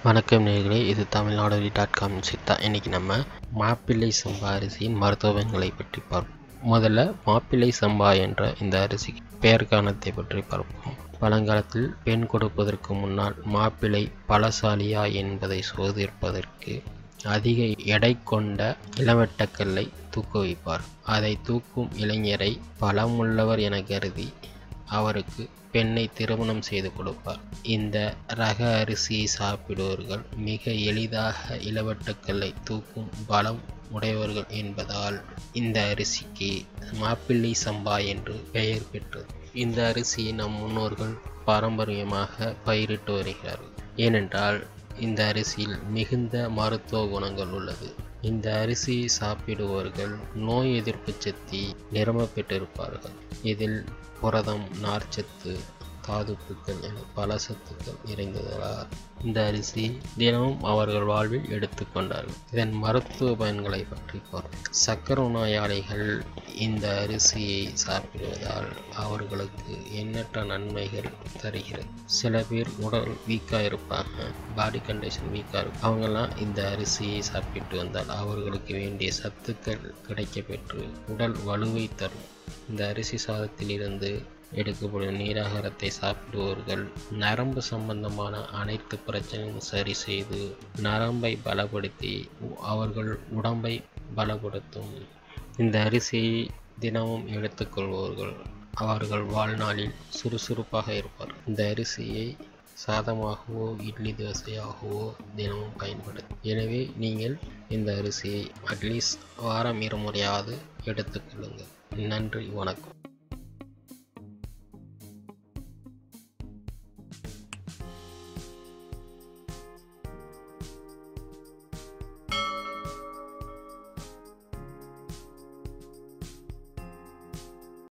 வணக்கம் நேர்களே இது தமிழ்நாடு டாட் காம் சித்தா இன்றைக்கி நம்ம மாப்பிள்ளை சம்பா அரிசியின் மருத்துவ பயன்களை பற்றி பார்ப்போம் முதல்ல மாப்பிள்ளை சம்பா என்ற இந்த அரிசிக்கு பெயர் காரணத்தை பற்றி பார்ப்போம் பழங்காலத்தில் பெண் கொடுப்பதற்கு முன்னால் மாப்பிள்ளை பலசாலியா என்பதை சோதிப்பதற்கு அதிக எடை கொண்ட இளவட்டக்கல்லை தூக்க வைப்பார் அதை தூக்கும் இளைஞரை பலமுள்ளவர் என கருதி அவருக்கு பெண்ணை திருமணம் செய்து கொடுப்பார் இந்த ரக அரிசியை சாப்பிடுவர்கள் மிக எளிதாக இளவட்டக்கல்லை தூக்கும் பலம் உடையவர்கள் என்பதால் இந்த அரிசிக்கு மாப்பிள்ளை சம்பா என்று பெயர் பெற்றது இந்த அரிசியை நம் முன்னோர்கள் பாரம்பரியமாக பயிரிட்டு வருகிறார்கள் ஏனென்றால் இந்த அரிசியில் மிகுந்த மருத்துவ குணங்கள் உள்ளது இந்த அரிசியை சாப்பிடுபவர்கள் நோய் எதிர்ப்பு சக்தி நிரம்ப பெற்றிருப்பார்கள் இதில் புரதம் நார்ச்சத்து தாதுப்புக்கள் என பல சத்துக்கள் நிறைந்ததால் இந்த அரிசி தினமும் அவர்கள் வாழ்வில் எடுத்துக்கொண்டார்கள் இதன் மருத்துவ பயன்களை பற்றி பார்ப்போம் சக்கர நோயாளிகள் இந்த அரிசியை சாப்பிடுவதால் அவர்களுக்கு எண்ணற்ற நன்மைகள் தருகிறது சில பேர் உடல் வீக்காக இருப்பாங்க பாடி கண்டிஷன் வீக்காக இருக்கும் அவங்கெல்லாம் இந்த அரிசியை சாப்பிட்டு வந்தால் அவர்களுக்கு வேண்டிய சத்துக்கள் கிடைக்கப்பெற்று உடல் வலுவை தரும் இந்த அரிசி சாதத்திலிருந்து எடுக்கப்படும் நீராகாரத்தை சாப்பிடுபவர்கள் நரம்பு சம்பந்தமான அனைத்து பிரச்சனையும் சரி செய்து நரம்பை பலப்படுத்தி அவர்கள் உடம்பை பலப்படுத்தும் இந்த அரிசியை தினமும் எடுத்துக்கொள்பவர்கள் அவர்கள் வாழ்நாளில் சுறுசுறுப்பாக இருப்பார் இந்த அரிசியை சாதமாகவோ இட்லி தோசையாகவோ தினமும் பயன்படுத்தும் எனவே நீங்கள் இந்த அரிசியை அட்லீஸ்ட் வாரம் இருமுறையாவது எடுத்துக்கொள்ளுங்கள் நன்றி வணக்கம்